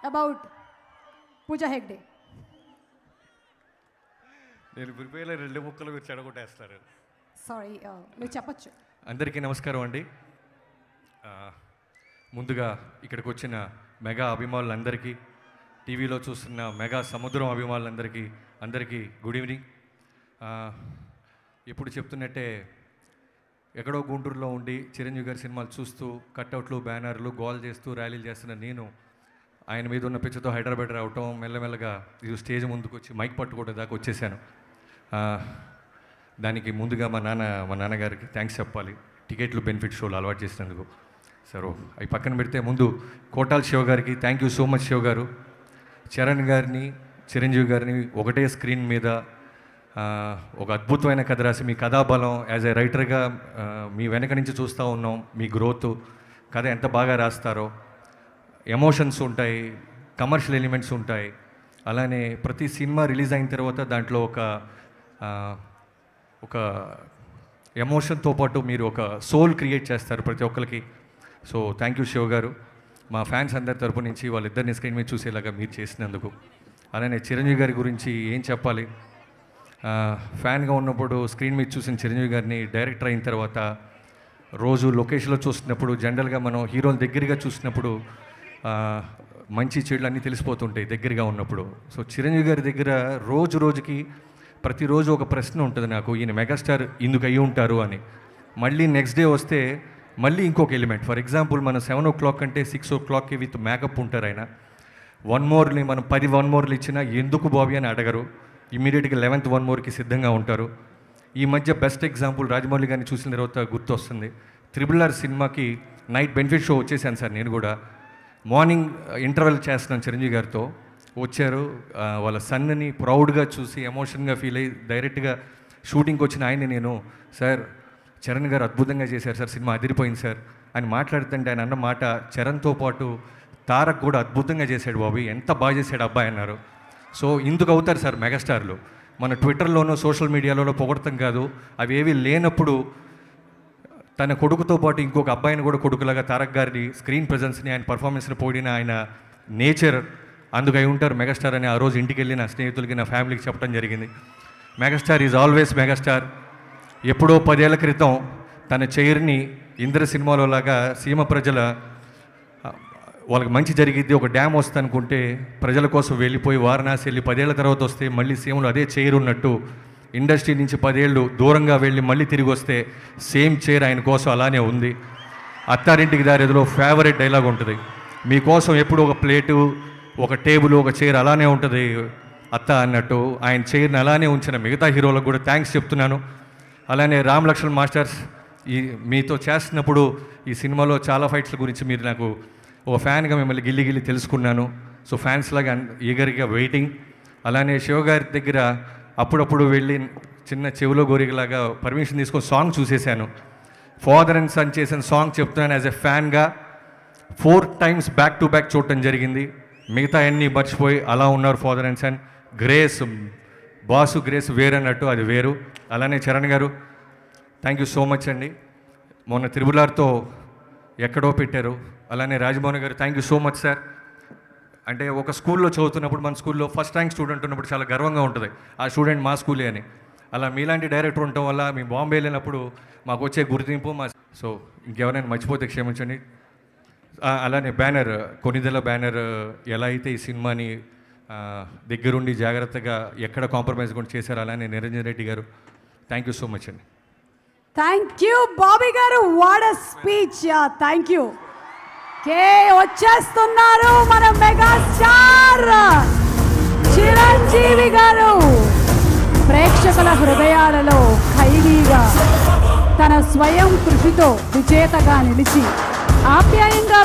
about పూజా హెగ్డే నేను prepare రెండు ముక్కలు మీరు చెడగొట్టేస్తారు సారీ మీరు చెప్పొచ్చు అందరికీ నమస్కారం అండి ఆ, ముందుగా ఇక్కడికి వచ్చిన మెగా అభిమానులందరికీ టీవీలో చూస్తున్న మెగా సముద్రం అభిమానులందరికీ అందరికీ గుడ్ ఈవినింగ్ ఆ, ఎప్పుడు చెప్తున్నట్టే ఎక్కడో గుంటూరులో ఉండి చిరంజీవి గారి సినిమాలు చూస్తూ కట్అవుట్లు బ్యానర్లు గోల్ చేస్తూ ర్యాలీలు చేస్తున్న నేను ఆయన మీద ఉన్న పిచ్చతో హైదరాబాద్ రావటం మెల్లమెల్లగా ఇది స్టేజ్ ముందుకు వచ్చి మైక్ పట్టుకోవడం దాకా వచ్చేసాను ఆ, దానికి ముందుగా మా నాన్న మా నాన్నగారికి థ్యాంక్స్ చెప్పాలి టికెట్లు బెనిఫిట్ షోలు అలవాటు చేసినందుకు సరే అవి పక్కన పెడితే ముందు కోటాల్ శివ గారికి thank you so much Siva గారు చరణ్ గారిని చిరంజీవి గారిని ఒకటే స్క్రీన్ మీద ఆ, ఒక అద్భుతమైన కథ రాసి మీ కథాబలం యాజ్ ఏ రైటర్గా ఆ, మీ వెనక నుంచి చూస్తూ ఉన్నాం మీ గ్రోత్ కథ ఎంత బాగా రాస్తారో ఎమోషన్స్ ఉంటాయి కమర్షియల్ ఎలిమెంట్స్ ఉంటాయి అలానే ప్రతి సినిమా రిలీజ్ అయిన తర్వాత దాంట్లో ఒక ఆ, ఒక ఎమోషన్తో పాటు మీరు ఒక సోల్ క్రియేట్ చేస్తారు ప్రతి ఒక్కరికి సో థ్యాంక్ యూ శివ గారు మా ఫ్యాన్స్ అందరి తరపు నుంచి వాళ్ళిద్దరిని స్క్రీన్ మీద చూసేలాగా మీరు చేసినందుకు అలానే చిరంజీవి గారి గురించి ఏం చెప్పాలి ఆ, ఫ్యాన్గా ఉన్నప్పుడు స్క్రీన్ మీద చూసిన చిరంజీవి గారిని డైరెక్టర్ అయిన తర్వాత రోజు లొకేషన్లో చూసినప్పుడు జనరల్గా మనం హీరోల దగ్గరగా చూసినప్పుడు ఆ, మంచి చెడులు అన్నీ తెలిసిపోతుంటాయి దగ్గరగా ఉన్నప్పుడు సో చిరంజీవి గారి దగ్గర రోజు రోజుకి ప్రతిరోజు ఒక ప్రశ్న ఉంటుంది నాకు ఈయన మెగాస్టార్ ఇందుకు అయ్యి ఉంటారు అని మళ్ళీ నెక్స్ట్ డే వస్తే మళ్ళీ ఇంకొక ఎలిమెంట్ ఫర్ ఎగ్జాంపుల్ మనం సెవెన్ ఓ క్లాక్ అంటే సిక్స్ ఓ క్లాక్కి విత్ మేకప్ ఉంటారు ఆయన వన్ మోర్ని మనం పది వన్ మోర్లు ఇచ్చినా ఎందుకు బాబీ అని అడగరు ఇమీడియట్గా లెవెన్త్ వన్ మోర్కి సిద్ధంగా ఉంటారు ఈ మధ్య బెస్ట్ ఎగ్జాంపుల్ రాజమౌళి గారిని చూసిన తర్వాత గుర్తొస్తుంది త్రిబుల్ ఆర్ సినిమాకి నైట్ బెనిఫిట్ షో వచ్చేసాను సార్ నేను కూడా మార్నింగ్ ఇంటర్వెల్ చేస్తున్నాను చిరంజీవి గారితో వచ్చారు ఆ, వాళ్ళ సన్ని ప్రౌడ్గా చూసి ఎమోషన్గా ఫీల్ అయ్యి డైరెక్ట్గా షూటింగ్కి వచ్చిన ఆయన్ని నేను సార్ చరణ్ గారు అద్భుతంగా చేశారు సార్ సినిమా అదిరిపోయింది సార్ అని మాట్లాడుతుంటే ఆయన అన్న మాట చరణ్తో పాటు తారక్ కూడా అద్భుతంగా చేశాడు బాబు ఎంత బాగా చేశాడు అబ్బాయి అన్నారు సో ఇందుకు అవుతారు సార్ మెగాస్టార్లు మన ట్విట్టర్లోనో సోషల్ మీడియాలోనో పొగడతాం కాదు అవి ఏవి లేనప్పుడు తన కొడుకుతో పాటు ఇంకొక అబ్బాయిని కూడా కొడుకులాగా తారక్ గారిని స్క్రీన్ ప్రజెన్స్ని ఆయన పర్ఫార్మెన్స్ని పోడిన ఆయన నేచర్ అందుకు అయి ఉంటారు మెగాస్టార్ అని ఆ రోజు ఇంటికి వెళ్ళి నా స్నేహితులకి నా ఫ్యామిలీకి చెప్పడం జరిగింది మెగాస్టార్ ఈజ్ ఆల్వేస్ మెగాస్టార్ ఎప్పుడో పదేళ్ల క్రితం తన చైర్ని ఇంద్ర సినిమాలో లాగా సీమ ప్రజల వాళ్ళకి మంచి జరిగిద్ది ఒక డ్యామ్ వస్తుంది అనుకుంటే ప్రజల కోసం వెళ్ళిపోయి వారణాసి వెళ్ళి పదేళ్ల తర్వాత వస్తే మళ్ళీ సీఎంలో అదే చైర్ ఉన్నట్టు ఇండస్ట్రీ నుంచి పదేళ్ళు దూరంగా వెళ్ళి మళ్ళీ తిరిగి వస్తే సేమ్ చైర్ ఆయన కోసం అలానే ఉంది అత్తారింటికి దారిలో ఫేవరెట్ డైలాగ్ ఉంటుంది మీకోసం ఎప్పుడు ఒక ప్లేటు ఒక టేబుల్ ఒక చైర్ అలానే ఉంటుంది అత్త అన్నట్టు ఆయన చైర్ని అలానే ఉంచిన మిగతా హీరోలకు కూడా థ్యాంక్స్ చెప్తున్నాను అలానే రామ్ లక్ష్మణ్ మాస్టర్స్ ఈ మీతో చేస్తున్నప్పుడు ఈ సినిమాలో చాలా ఫైట్స్ గురించి మీరు నాకు ఒక ఫ్యాన్గా మిమ్మల్ని గిల్లి గిల్లి తెలుసుకున్నాను సో ఫ్యాన్స్ లాగా ఈగర్గా వెయిటింగ్ అలానే శివ గారి దగ్గర అప్పుడప్పుడు వెళ్ళి చిన్న చెవిలో గోరికలాగా పర్మిషన్ తీసుకొని సాంగ్ చూసేశాను ఫాదర్ అండ్ సన్ చేసిన సాంగ్ చెప్తున్నాను యాజ్ ఎ ఫ్యాన్గా four times back to back చూడటం జరిగింది మిగతా అన్నీ మర్చిపోయి అలా ఉన్నారు father and son grace boss grace వేరన్నట్టు అది వేరు అలానే చరణ్ గారు థ్యాంక్ యూ సో మచ్ అండి మొన్న త్రిబులార్తో ఎక్కడో పెట్టారు అలానే రాజమోహన్ గారు thank you so much sir అంటే ఒక స్కూల్లో చదువుతున్నప్పుడు మన స్కూల్లో ఫస్ట్ ర్యాంక్ స్టూడెంట్ ఉన్నప్పుడు చాలా గర్వంగా ఉంటుంది ఆ స్టూడెంట్ మా స్కూలే అని అలా మీలాంటి డైరెక్టర్ ఉండటం వల్ల మీ బాంబే వెళ్ళినప్పుడు మాకు వచ్చే గుర్తింపు మా సో ఇంకెవరైనా మర్చిపోతే క్షమించండి ఆ, అలానే బ్యానర్ కొనిదెల బ్యానర్ ఎలా అయితే ఈ సినిమాని ఆ, దగ్గరుండి జాగ్రత్తగా ఎక్కడ కాంప్రమైజ్ కూడా చేశారు అలానే నిరంజన్ రెడ్డి గారు థ్యాంక్ యూ సో మచ్ అండి థ్యాంక్ యూ బాబీ గారు what a speech thank you కే వచ్చేస్తున్నారు మన మెగా స్టార్ చిరంజీవి గారు ప్రేక్షకుల హృదయాలలో ఖైదీగా తన స్వయం కృషితో విజేతగా నిలిచి ఆప్యాయంగా